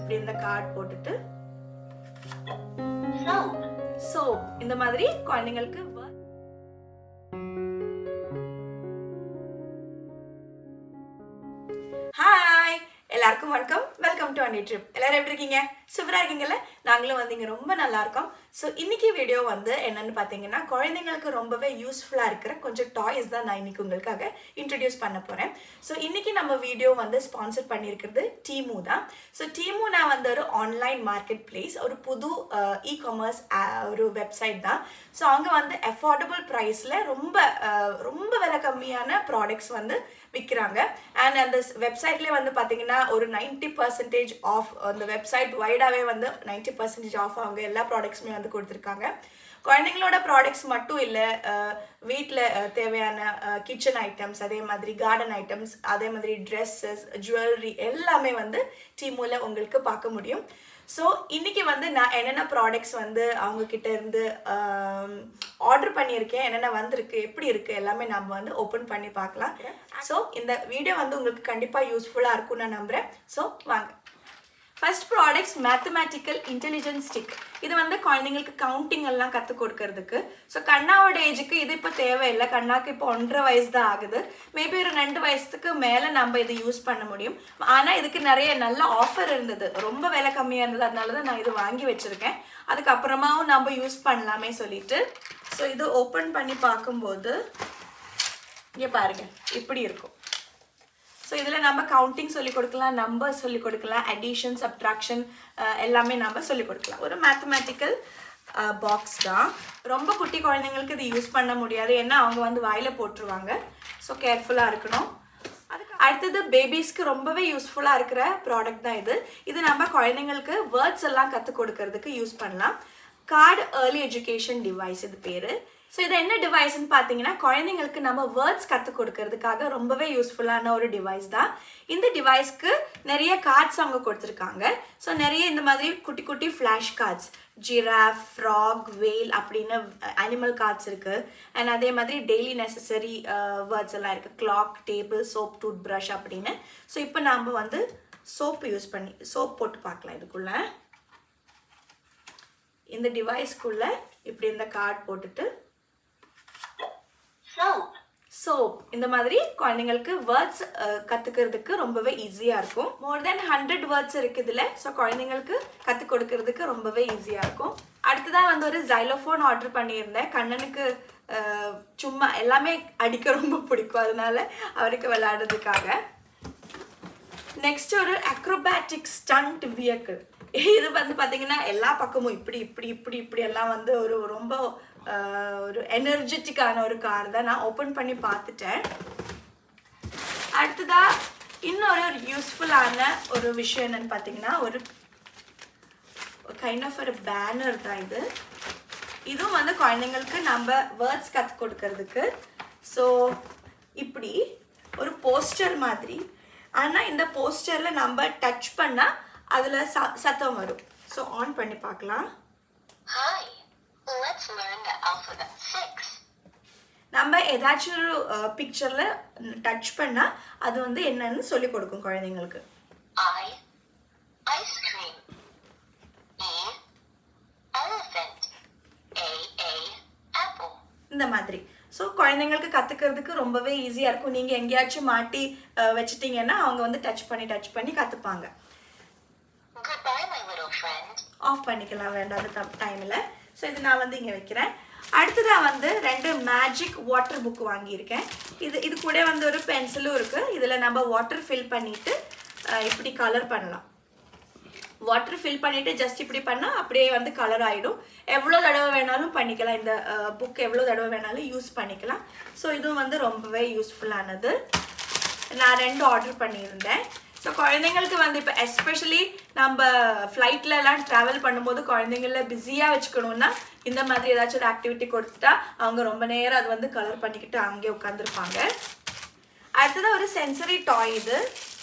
இப்படி இந்த கார்டு போட்டுட்டு soap, சோப் இந்த மாதிரி குழந்தைங்களுக்கு வ- ஹாய் எல்லாருக்கும் வணக்கம் வெல்கம் டு அண்டி ட்ரிப் எல்லாரும் எப்படி இருக்கீங்க சூப்பராக இருக்கீங்கல்ல நாங்களும் வந்து இங்கே ரொம்ப நல்லா இருக்கோம் ஸோ இன்னைக்கு வீடியோ வந்து என்னன்னு பார்த்தீங்கன்னா குழந்தைங்களுக்கு ரொம்பவே யூஸ்ஃபுல்லாக இருக்கிற கொஞ்சம் டாய்ஸ் தான் நான் இன்னைக்கு உங்களுக்காக இன்ட்ரடியூஸ் பண்ண போகிறேன் ஸோ இன்னைக்கு நம்ம வீடியோ வந்து ஸ்பான்சர் பண்ணியிருக்கிறது டீமு தான் ஸோ டீமு நான் வந்து ஒரு ஆன்லைன் மார்க்கெட் பிளேஸ் ஒரு புது இ காமர்ஸ் ஒரு வெப்சைட் தான் ஸோ அவங்க வந்து அஃபோர்டபுள் ப்ரைஸில் ரொம்ப அஹ், ரொம்ப விலை கம்மியான ப்ராடக்ட்ஸ் வந்து விற்கிறாங்க அண்ட் அந்த வெப்சைட்லேயே வந்து பார்த்தீங்கன்னா ஒரு நைன்டி பர்சன்டேஜ் ஆஃப் அந்த வெப்சைட் வைடாகவே வந்து நைன்டி பர்சன்டேஜ் ஆஃப் அவங்க எல்லா ப்ராடக்ட்ஸுமே வந்து கொடுத்துருக்காங்க குழந்தைங்களோட ப்ராடக்ட்ஸ் மட்டும் இல்லை வீட்டில் தேவையான கிச்சன் ஐட்டம்ஸ் அதே மாதிரி கார்டன் ஐட்டம்ஸ் அதே மாதிரி ட்ரெஸ்ஸஸ் ஜுவல்லரி எல்லாமே வந்து டீமூல உங்களுக்கு பார்க்க முடியும் ஸோ இன்னைக்கு வந்து நான் என்னென்ன ப்ராடக்ட்ஸ் வந்து அவங்க கிட்ட இருந்து ஆர்டர் பண்ணியிருக்கேன் என்னென்ன வந்திருக்கு எப்படி இருக்கு எல்லாமே நம்ம வந்து ஓப்பன் பண்ணி பார்க்கலாம் ஸோ இந்த வீடியோ வந்து உங்களுக்கு கண்டிப்பாக யூஸ்ஃபுல்லாக இருக்கும்னு நான் நம்புகிறேன் ஸோ வாங்க first products mathematical intelligence stick இது வந்து குழந்தைங்களுக்கு கவுண்டிங் எல்லாம் கற்றுக் கொடுக்கறதுக்கு ஸோ கண்ணாவோட ஏஜுக்கு இது இப்போ தேவையில்லை கண்ணாக்கு இப்போ ஒன்றரை வயசு தான் ஆகுது மேபி ஒரு ரெண்டு வயசுக்கு மேலே நம்ம இது யூஸ் பண்ண முடியும் ஆனால் இதுக்கு நிறைய நல்ல ஆஃபர் இருந்தது ரொம்ப விலை கம்மியாக இருந்தது அதனால தான் நான் இது வாங்கி வச்சுருக்கேன் அதுக்கப்புறமாவும் நம்ம யூஸ் பண்ணலாமே சொல்லிட்டு ஸோ இது ஓப்பன் பண்ணி பார்க்கும்போது இங்கே பாருங்க இப்படி இருக்கும் ஸோ இதில் நம்ம கவுண்டிங் சொல்லி கொடுக்கலாம் நம்பர் சொல்லி கொடுக்கலாம் அடிஷன் சப்ட்ராக்ஷன் எல்லாமே நம்ம சொல்லி கொடுக்கலாம் ஒரு மேத்தமேட்டிக்கல் பாக்ஸ் தான் ரொம்ப குட்டி குழந்தைங்களுக்கு இது யூஸ் பண்ண முடியாது ஏன்னா அவங்க வந்து வாயில போட்டுருவாங்க ஸோ கேர்ஃபுல்லாக இருக்கணும் அதுக்கு அடுத்தது பேபிஸ்க்கு ரொம்பவே யூஸ்ஃபுல்லாக இருக்கிற ப்ராடக்ட் தான் இது இது நம்ம குழந்தைங்களுக்கு வேர்ட்ஸ் எல்லாம் கற்றுக் கொடுக்கறதுக்கு யூஸ் பண்ணலாம் கார்டு ஏர்லி எஜுகேஷன் டிவைஸ் இது பேர் ஸோ இது என்ன டிவைஸ்னு பார்த்தீங்கன்னா குழந்தைங்களுக்கு நம்ம வேர்ட்ஸ் கற்றுக் கொடுக்கறதுக்காக ரொம்பவே யூஸ்ஃபுல்லான ஒரு டிவைஸ் தான் இந்த டிவைஸ்க்கு நிறைய கார்ட்ஸ் அவங்க கொடுத்துருக்காங்க ஸோ நிறைய இந்த மாதிரி குட்டி குட்டி flash cards giraffe frog whale அப்படின்னு அனிமல் கார்ட்ஸ் இருக்குது அண்ட் அதே மாதிரி டெய்லி நெசசரி வேர்ட்ஸ் எல்லாம் இருக்குது clock table soap toothbrush அப்படின்னு ஸோ இப்போ நாம் வந்து சோப் யூஸ் பண்ணி சோப் போட்டு பார்க்கலாம் இதுக்குள்ளே இந்த டிவைஸ்க்குள்ளே இப்படி இந்த கார்டு போட்டுட்டு soap, சோப் இந்த மாதிரி குழந்தைங்களுக்கு வேர்ட்ஸ் கற்றுக்கிறதுக்கு ரொம்பவே ஈஸியாக இருக்கும் மோர் தென் ஹண்ட்ரட் வேர்ட்ஸ் இருக்குது இதில் ஸோ குழந்தைங்களுக்கு கற்றுக் கொடுக்கறதுக்கு ரொம்பவே ஈஸியாக இருக்கும் அடுத்ததாக வந்து ஒரு ஜைலோஃபோன் ஆர்டர் பண்ணியிருந்தேன் கண்ணனுக்கு அஹ், சும்மா எல்லாமே அடிக்க ரொம்ப பிடிக்கும் அதனால அவருக்கு விளையாடுறதுக்காக நெக்ஸ்ட் ஒரு அக்ரோபேட்டிக் ஸ்டண்ட் வியக்கிள் இது வந்து பார்த்தீங்கன்னா எல்லா பக்கமும் இப்படி இப்படி இப்படி இப்படி எல்லாம் வந்து ஒரு ரொம்ப ஆஹ், ஒரு எனர்ஜெட்டிக்கான ஒரு கார் தான் நான் ஓப்பன் பண்ணி பார்த்துட்டேன் அடுத்ததா இன்னொரு ஒரு யூஸ்ஃபுல்லான ஒரு விஷயம் என்னன்னு பார்த்தீங்கன்னா ஒரு கைண்ட் ஆஃப் ஒரு பேனர் தான் இது இதுவும் வந்து குழந்தைங்களுக்கு நம்ம வேர்ட்ஸ் கற்றுக் கொடுக்கறதுக்கு ஸோ இப்படி ஒரு போஸ்டர் மாதிரி ஆனால் இந்த போஸ்டரில் நம்ம டச் பண்ணால் அதில் ச சத்தம் வரும் ஸோ ஆன் பண்ணி பார்க்கலாம் Hi, let's learn the alphabet six. நம்ம ஏதாச்சும் ஒரு பிக்சரில் டச் பண்ணால் அது வந்து என்னன்னு சொல்லி கொடுக்கும் குழந்தைங்களுக்கு I, ice cream. E, elephant. A, A, apple. இந்த மாதிரி ஸோ குழந்தைங்களுக்கு கற்றுக்கிறதுக்கு ரொம்பவே ஈஸியாக இருக்கும் நீங்கள் எங்கேயாச்சும் மாட்டி அஹ், வச்சிட்டீங்கன்னா அவங்க வந்து டச் பண்ணி டச் பண்ணி கற்றுப்பாங்க Goodbye, my little friend. Off பண்ணிக்கலாம் வேண்டாத டைமில் ஸோ இது நான் வந்து இங்கே வைக்கிறேன் அடுத்ததாக வந்து ரெண்டு மேஜிக் வாட்டர் புக் வாங்கியிருக்கேன் இது இது கூட வந்து ஒரு பென்சிலும் இருக்குது இதில் நம்ம வாட்டர் ஃபில் பண்ணிவிட்டு இப்படி கலர் பண்ணலாம் வாட்டர் ஃபில் பண்ணிவிட்டு ஜஸ்ட் இப்படி பண்ணால் அப்படியே வந்து கலர் ஆகிடும் எவ்வளோ தடவை வேணாலும் பண்ணிக்கலாம் இந்த புக் எவ்வளோ தடவை வேணாலும் யூஸ் பண்ணிக்கலாம் ஸோ இதுவும் வந்து ரொம்பவே யூஸ்ஃபுல்லானது நான் ரெண்டு ஆர்டர் பண்ணியிருந்தேன் ஸோ குழந்தைங்களுக்கு வந்து இப்போ எஸ்பெஷலி நம்ம ஃப்ளைட்ல எல்லாம் ட்ராவல் பண்ணும்போது குழந்தைங்கள பிஸியாக வச்சுக்கணும்னா இந்த மாதிரி ஏதாச்சும் ஒரு ஆக்டிவிட்டி கொடுத்துட்டா அவங்க ரொம்ப நேரம் அது வந்து கலர் பண்ணிக்கிட்டு அங்கேயே உட்காந்துருப்பாங்க அடுத்தது ஒரு சென்சரி டாய் இது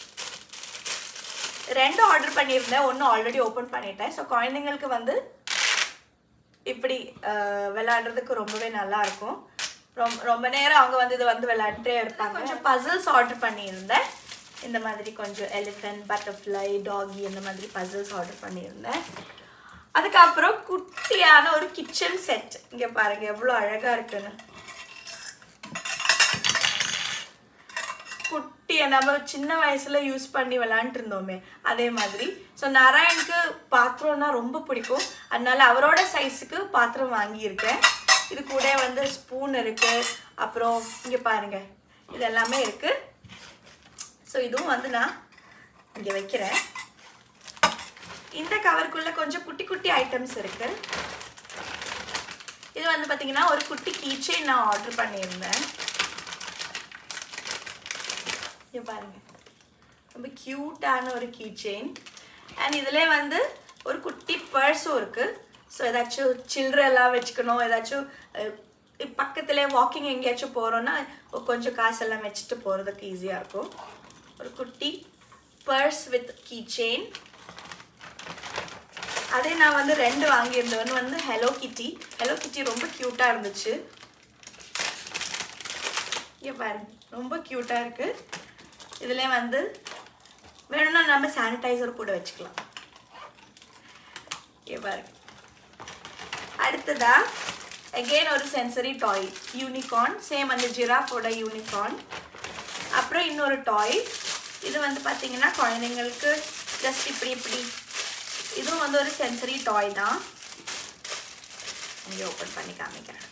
ரெண்டு ஆர்டர் பண்ணியிருந்தேன் ஒன்று ஆல்ரெடி ஓப்பன் பண்ணிட்டேன் ஸோ குழந்தைங்களுக்கு வந்து இப்படி அஹ், விளையாடுறதுக்கு ரொம்பவே நல்லா இருக்கும் ரொம்ப ரொம்ப நேரம் அவங்க வந்து இதை வந்து விளையாண்டுட்டே இருப்பாங்க கொஞ்சம் பசில்ஸ் ஆர்டர் பண்ணியிருந்தேன் இந்த மாதிரி கொஞ்சம் எலிஃபென்ட் பட்டர்ஃப்ளை டாகி இந்த மாதிரி பசில்ஸ் ஆர்டர் பண்ணியிருந்தேன் அதுக்கப்புறம் குட்டியான ஒரு கிச்சன் செட் இங்கே பாருங்க எவ்வளோ அழகாக இருக்குன்னு குட்டியை நம்ம சின்ன வயசுல யூஸ் பண்ணி விளாண்டுட்டு இருந்தோமே அதே மாதிரி ஸோ நாராயணுக்கு பாத்திரம்னா ரொம்ப பிடிக்கும் அதனால அவரோட சைஸுக்கு பாத்திரம் வாங்கியிருக்கேன் இது கூட வந்து ஸ்பூன் இருக்கு அப்புறம் இங்க பாருங்க இது எல்லாமே இருக்கு ஸோ இதுவும் வந்து நான் இங்கே வைக்கிறேன் இந்த கவருக்குள்ள கொஞ்சம் குட்டி குட்டி ஐட்டம்ஸ் இருக்கு இது வந்து பார்த்தீங்கன்னா ஒரு குட்டி கீச்சை நான் ஆர்டர் பண்ணியிருந்தேன் இங்க பாருங்க ரொம்ப க்யூட்டான ஒரு கீ செயின் அண்ட் இதில் வந்து ஒரு குட்டி பர்ஸும் இருக்கு ஸோ ஏதாச்சும் சில்லறை எல்லாம் வச்சுக்கணும் ஏதாச்சும் அஹ், இப் பக்கத்துல வாக்கிங் எங்கேயாச்சும் போகிறோன்னா கொஞ்சம் காசெல்லாம் வச்சுட்டு போகிறதுக்கு ஈஸியாக இருக்கும் ஒரு குட்டி பர்ஸ் வித் கீ செயின் அதே நான் வந்து ரெண்டு வாங்கியிருந்தேன் ஒன்று வந்து ஹலோ கிட்டி ஹலோ கிட்டி ரொம்ப க்யூட்டாக இருந்துச்சு இங்கே பாருங்க ரொம்ப க்யூட்டாக இருக்கு இதுல வந்து வேணும்னா நம்ம சானிடைசர் கூட வச்சுக்கலாம் இங்கே பாருங்க அடுத்ததா அகெயின் ஒரு சென்சரி டாய் யூனிகார்ன் சேம் அந்த ஜிராஃபோட யூனிகார்ன் அப்புறம் இன்னொரு டாய் இது வந்து பார்த்தீங்கன்னா குழந்தைங்களுக்கு ஜஸ்ட் இப்படி இப்படி இதுவும் வந்து ஒரு சென்சரி டாய் தான் இங்கே ஓப்பன் பண்ணி காமிக்கிறேன்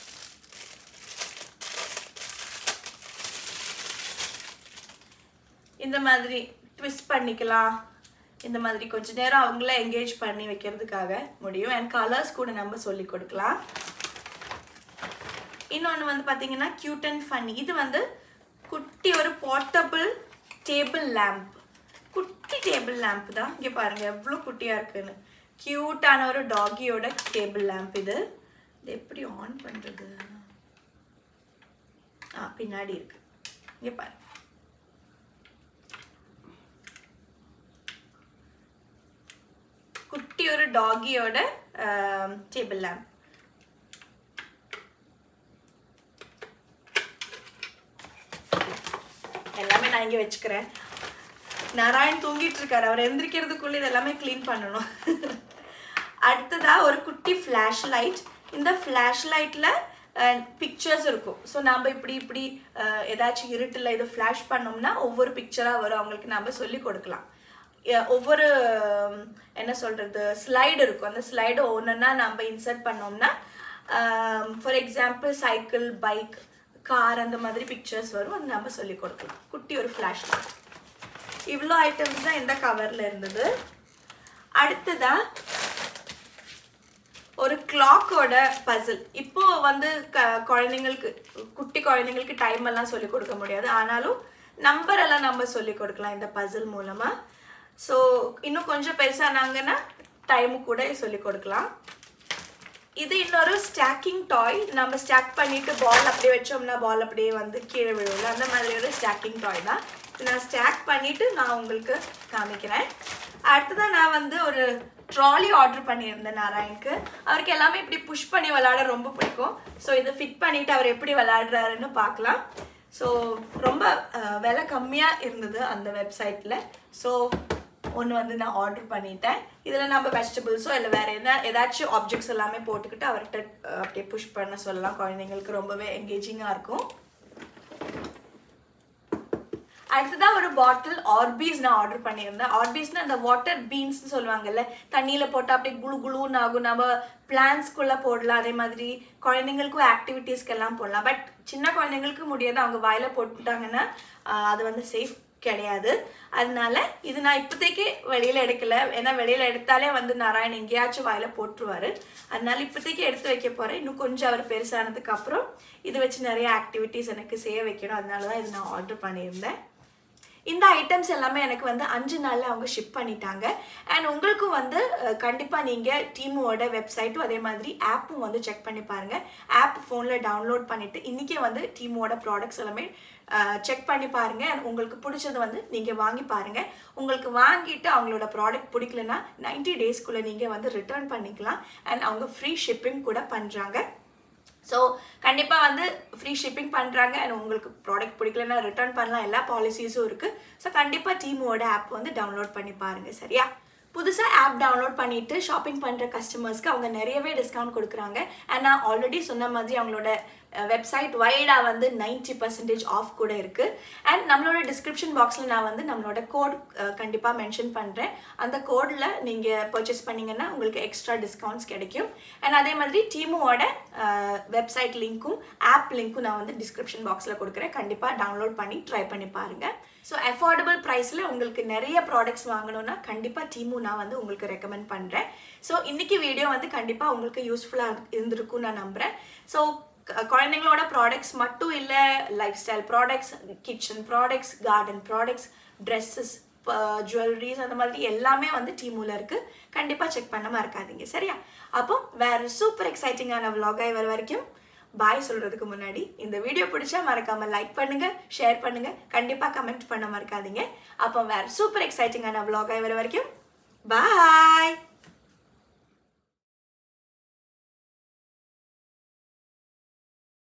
இந்த மாதிரி ட்விஸ்ட் பண்ணிக்கலாம் இந்த மாதிரி கொஞ்ச நேரம் அவங்கள என்கேஜ் பண்ணி வைக்கிறதுக்காக முடியும் அண்ட் கலர்ஸ் கூட நம்ம சொல்லி கொடுக்கலாம் இன்னொன்று வந்து பார்த்தீங்கன்னா கியூட் அண்ட் ஃபன்னி இது வந்து குட்டி ஒரு போர்ட்டபிள் டேபிள் லேம்ப் குட்டி டேபிள் லேம்ப் தான் இங்கே பாருங்க எவ்வளோ குட்டியாக இருக்குன்னு க்யூட்டான ஒரு டாகியோட டேபிள் லேம்ப் இது இது எப்படி ஆன் பண்ணுறது ஆ பின்னாடி இருக்கு இங்கே பாருங்க குட்டி ஒரு டாகியோட டேபிள் லேம்ப் எல்லாமே நான் இங்கே வச்சுக்கிறேன் நாராயண் தூங்கிட்டு இருக்காரு அவர் எந்திரிக்கிறதுக்குள்ள இது எல்லாமே க்ளீன் பண்ணணும் அடுத்ததா ஒரு குட்டி ஃப்ளாஷ் லைட் இந்த ஃப்ளாஷ் லைட்டில் பிக்சர்ஸ் இருக்கும் ஸோ நம்ம இப்படி இப்படி அஹ், ஏதாச்சும் இருட்டில் இது ஃப்ளாஷ் பண்ணோம்னா ஒவ்வொரு பிக்சராக வரும் அவங்களுக்கு நம்ம சொல்லி கொடுக்கலாம் எ- ஒவ்வொரு உம், என்ன சொல்கிறது ஸ்லைடு இருக்கும் அந்த ஸ்லைடு ஒன்றுன்னா நம்ம இன்சர்ட் பண்ணோம்னா for example cycle bike car அந்த மாதிரி பிக்சர்ஸ் வரும் அது நம்ம சொல்லி கொடுக்கலாம் குட்டி ஒரு ஃப்ளாஷ் லைட் இவ்வளோ ஐட்டம்ஸ் தான் இந்த கவரில் இருந்தது அடுத்ததா ஒரு கிளாக்கோட பசில் இப்போ வந்து க குழந்தைங்களுக்கு குட்டி குழந்தைங்களுக்கு டைம் எல்லாம் சொல்லி கொடுக்க முடியாது ஆனாலும் நம்பர் எல்லாம் நம்ம சொல்லி கொடுக்கலாம் இந்த பசில் மூலமா ஸோ இன்னும் கொஞ்சம் பெருசானாங்கன்னா டைமு கூட சொல்லி கொடுக்கலாம் இது இன்னொரு ஸ்டாக்கிங் டாய் நம்ம ஸ்டாக் பண்ணிட்டு பால் அப்படியே வச்சோம்னா பால் அப்படியே வந்து கீழே விழுவுல அந்த மாதிரி ஒரு ஸ்டாக்கிங் டாய் தான் இது நான் ஸ்டாக் பண்ணிட்டு நான் உங்களுக்கு காமிக்கிறேன் அடுத்ததான் நான் வந்து ஒரு ட்ராலி ஆர்டர் பண்ணியிருந்தேன் நாராயணுக்கு அவருக்கு எல்லாமே இப்படி புஷ் பண்ணி விளையாட ரொம்ப பிடிக்கும் ஸோ இதை ஃபிட் பண்ணிட்டு அவர் எப்படி விளையாடுறாருன்னு பார்க்கலாம் ஸோ ரொம்ப அஹ், விலை கம்மியாக இருந்தது அந்த வெப்சைட்டில் ஸோ ஒன்று வந்து நான் ஆர்டர் பண்ணிட்டேன் இதில் நம்ம வெஜிடபிள்ஸோ இல்லை வேறு என்ன ஏதாச்சும் ஆப்ஜெக்ட்ஸ் எல்லாமே போட்டுக்கிட்டு அவர்கிட்ட அஹ், அப்படியே புஷ் பண்ண சொல்லலாம் குழந்தைங்களுக்கு ரொம்பவே என்கேஜிங்காக இருக்கும் அடுத்ததான் ஒரு பாட்டில் ஆர்பீஸ் நான் ஆர்டர் பண்ணியிருந்தேன் ஆர்பீஸ்னா அந்த வாட்டர் பீன்ஸ்னு சொல்லுவாங்கல்ல தண்ணியில் போட்டால் அப்படியே குளு குளுன்னு ஆகும் நம்ம பிளான்ஸ்குள்ளே போடலாம் அதே மாதிரி குழந்தைங்களுக்கும் ஆக்டிவிட்டீஸ்க்கு எல்லாம் போடலாம் பட் சின்ன குழந்தைங்களுக்கு முடியாது அவங்க வாயில போட்டுட்டாங்கன்னா ஆஹ், அது வந்து சேஃப் கிடையாது அதனால இது நான் இப்போதைக்கு வெளியில் எடுக்கல ஏன்னா வெளியில் எடுத்தாலே வந்து நாராயண் எங்கேயாச்சும் வாயில போட்டுருவாரு அதனால இப்போதைக்கு எடுத்து வைக்க போகிறேன் இன்னும் கொஞ்சம் அவர் பெருசானதுக்கு அப்புறம் இது வச்சு நிறைய ஆக்டிவிட்டீஸ் எனக்கு செய்ய வைக்கணும் அதனால தான் இது நான் ஆர்டர் பண்ணியிருந்தேன் இந்த ஐட்டம்ஸ் எல்லாமே எனக்கு வந்து அஞ்சு நாளில் அவங்க ஷிப் பண்ணிட்டாங்க அண்ட் உங்களுக்கும் வந்து அஹ், கண்டிப்பா நீங்க டீமோட வெப்சைட்டும் அதே மாதிரி ஆப்பும் வந்து செக் பண்ணி பாருங்க ஆப் ஃபோனில் டவுன்லோட் பண்ணிட்டு இன்னைக்கே வந்து டீமோட ப்ராடக்ட்ஸ் எல்லாமே செக் பண்ணி பாருங்க and உங்களுக்கு பிடிச்சது வந்து நீங்க வாங்கி பாருங்க உங்களுக்கு வாங்கிட்டு அவங்களோட ப்ராடக்ட் பிடிக்கலனா 90 டேஸ்க்குள்ள நீங்க வந்து ரிட்டர்ன் பண்ணிக்கலாம் அண்ட் அவங்க ஃப்ரீ ஷிப்பிங் கூட பண்றாங்க ஸோ கண்டிப்பாக வந்து ஃப்ரீ ஷிப்பிங் பண்ணுறாங்க அண்ட் உங்களுக்கு ப்ராடக்ட் பிடிக்கலன்னா ரிட்டர்ன் பண்ணலாம் எல்லா பாலிசிஸும் இருக்குது ஸோ கண்டிப்பாக டீமோட ஆப் வந்து டவுன்லோட் பண்ணி பாருங்கள் சரியா புதுசாக ஆப் டவுன்லோட் பண்ணிட்டு ஷாப்பிங் பண்ணுற கஸ்டமர்ஸ்க்கு அவங்க நிறையவே டிஸ்கவுண்ட் கொடுக்குறாங்க அண்ட் நான் ஆல்ரெடி சொன்ன மாதிரி அவங்களோட வெப்சைட் வைடாக வந்து நைன்டி பர்சன்டேஜ் ஆஃப் கூட இருக்குது அண்ட் நம்மளோட டிஸ்கிரிப்ஷன் பாக்ஸில் நான் வந்து நம்மளோட கோட் கண்டிப்பாக மென்ஷன் பண்ணுறேன் அந்த கோடில் நீங்கள் பர்ச்சேஸ் பண்ணிங்கன்னா உங்களுக்கு எக்ஸ்ட்ரா டிஸ்கவுண்ட்ஸ் கிடைக்கும் அண்ட் அதே மாதிரி டீமோட வெப்சைட் லிங்க்கும் ஆப் லிங்க்கும் நான் வந்து டிஸ்கிரிப்ஷன் பாக்ஸில் கொடுக்குறேன் கண்டிப்பாக டவுன்லோட் பண்ணி ட்ரை பண்ணி பாருங்கள் ஸோ அஃபோர்டபுள் ப்ரைஸில் உங்களுக்கு நிறைய ப்ராடக்ட்ஸ் வாங்கணும்னா கண்டிப்பாக டீமு நான் வந்து உங்களுக்கு ரெக்கமெண்ட் பண்ணுறேன் ஸோ இன்றைக்கி வீடியோ வந்து கண்டிப்பாக உங்களுக்கு யூஸ்ஃபுல்லாக இருந்திருக்கும் நான் நம்புகிறேன் ஸோ குழந்தைங்களோட ப்ராடக்ட்ஸ் மட்டும் இல்லை lifestyle products kitchen products garden products dresses jewelleries அந்த மாதிரி எல்லாமே வந்து டீமூல இருக்குது கண்டிப்பாக செக் பண்ண மறக்காதீங்க சரியா அப்போ வேறு சூப்பர் எக்ஸைட்டிங்கான vlog-ஆ வர வரைக்கும் பாய் சொல்கிறதுக்கு முன்னாடி இந்த வீடியோ பிடிச்சா மறக்காமல் லைக் பண்ணுங்கள் ஷேர் பண்ணுங்கள் கண்டிப்பாக கமெண்ட் பண்ண மறக்காதீங்க அப்போ வேறு சூப்பர் எக்ஸைட்டிங்கான vlog-ஆ வர வரைக்கும் பாய்